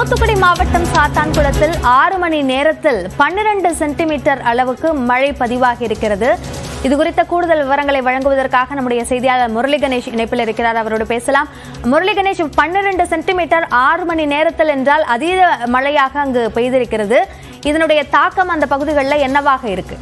தூத்துக்குடி மாவட்டம் சாத்தான்குளத்தில் ஆறு மணி நேரத்தில் பன்னிரண்டு சென்டிமீட்டர் அளவுக்கு மழை பதிவாகி இருக்கிறது இது குறித்த கூடுதல் விவரங்களை வழங்குவதற்காக நம்முடைய செய்தியாளர் முரளி கணேஷ் இணைப்பில் இருக்கிறார் அவரோடு பேசலாம் முரளி கணேஷ் பன்னிரண்டு சென்டிமீட்டர் ஆறு மணி நேரத்தில் என்றால் அதீத மழையாக அங்கு பெய்திருக்கிறது இதனுடைய தாக்கம் அந்த பகுதிகளில் என்னவாக இருக்கு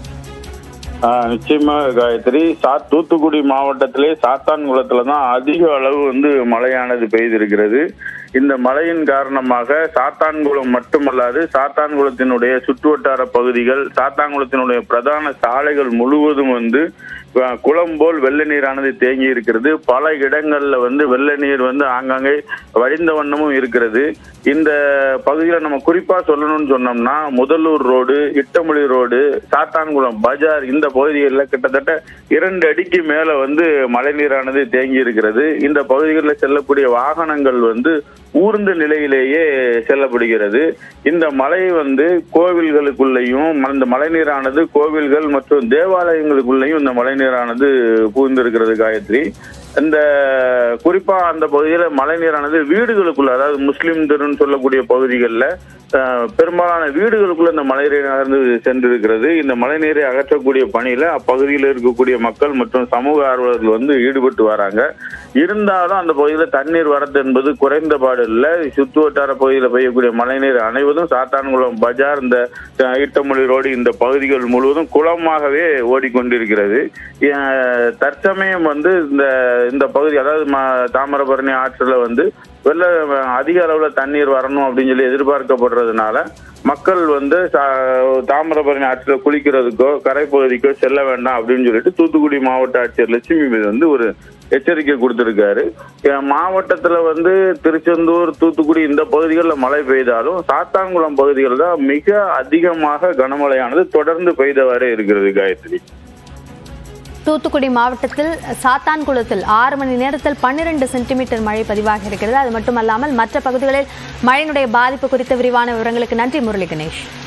ஆஹ் நிச்சயமா காயத்ரி சா தூத்துக்குடி மாவட்டத்திலே சாத்தான்குளத்துல தான் அதிக அளவு வந்து மழையானது பெய்திருக்கிறது இந்த மழையின் காரணமாக சாத்தான்குளம் மட்டுமல்லாது சாத்தான்குளத்தினுடைய சுற்றுவட்டார பகுதிகள் சாத்தான்குளத்தினுடைய பிரதான சாலைகள் முழுவதும் வந்து அஹ், குளம் போல் வெள்ள நீரானது தேங்கி இருக்கிறது பல இடங்கள்ல வந்து வெள்ள நீர் வந்து ஆங்காங்கே வழிந்த வண்ணமும் இருக்கிறது இந்த பகுதியில நம்ம குறிப்பா சொல்லணும்னு சொன்னோம்னா முதலூர் ரோடு இட்டமொழி ரோடு சாத்தான்குளம் பஜார் இந்த பகுதிகளில் கிட்டத்தட்ட இரண்டு அடிக்கு மேல வந்து மழைநீரானது தேங்கி இருக்கிறது இந்த பகுதிகளில் செல்லக்கூடிய வாகனங்கள் வந்து ஊர்ந்த நிலையிலேயே செல்லப்படுகிறது இந்த மழை வந்து கோவில்களுக்குள்ளேயும் இந்த மழைநீரானது கோவில்கள் மற்றும் தேவாலயங்களுக்குள்ளேயும் இந்த மழைநீரானது புகுந்திருக்கிறது காயத்ரி இந்த குறிப்பா அந்த பகுதியில மழைநீரானது வீடுகளுக்குள்ள அதாவது முஸ்லிம் தெருன்னு சொல்லக்கூடிய பகுதிகளில் பெரும்பாலான வீடுகளுக்குள்ள இந்த மழைநீர் நகர்ந்து சென்றிருக்கிறது இந்த மழைநீரை அகற்றக்கூடிய பணியில அப்பகுதியில் இருக்கக்கூடிய மக்கள் மற்றும் சமூக ஆர்வலர்கள் வந்து ஈடுபட்டு வராங்க இருந்தாலும் அந்த பகுதியில் தண்ணீர் வரத்து என்பது குறைந்தபாடு இல்லை சுற்று வட்டார பகுதியில் பெய்யக்கூடிய மழைநீர் அனைவதும் சாத்தான்குளம் பஜார் இந்த அஹ், இட்டமொழி ரோடு இந்த பகுதிகள் முழுவதும் குளமாகவே ஓடிக்கொண்டிருக்கிறது அஹ், தற்சமயம் வந்து இந்த இந்த பகுதி அதாவது ம- தாமிரபரணி ஆற்றில் வந்து வெள்ள அதிக அளவுல தண்ணீர் வரணும் அப்படின்னு சொல்லி எதிர்பார்க்கப்படுறதுனால மக்கள் வந்து சா- தாமிரபரணி ஆற்றில் குளிக்கிறதுக்கோ கரைப்பகுதிக்கோ செல்ல வேண்டாம் அப்படின்னு சொல்லிட்டு தூத்துக்குடி மாவட்ட ஆட்சியர் லட்சுமி மீது வந்து ஒரு எச்சரிக்கை கொடுத்திருக்காரு அஹ் மாவட்டத்துல வந்து திருச்செந்தூர் தூத்துக்குடி இந்த பகுதிகளில் மழை பெய்தாலும் சாத்தான்குளம் பகுதிகளில் தான் மிக அதிகமாக கனமழையானது தொடர்ந்து பெய்தவாறே இருக்கிறது காயத்ரி தூத்துக்குடி மாவட்டத்தில் சாத்தான்குளத்தில் ஆறு மணி நேரத்தில் பன்னிரண்டு சென்டிமீட்டர் மழை பதிவாகி இருக்கிறது அது மட்டுமல்லாமல் மற்ற பகுதிகளில் மழையினுடைய பாதிப்பு குறித்த விரிவான விவரங்களுக்கு நன்றி முரளி கணேஷ்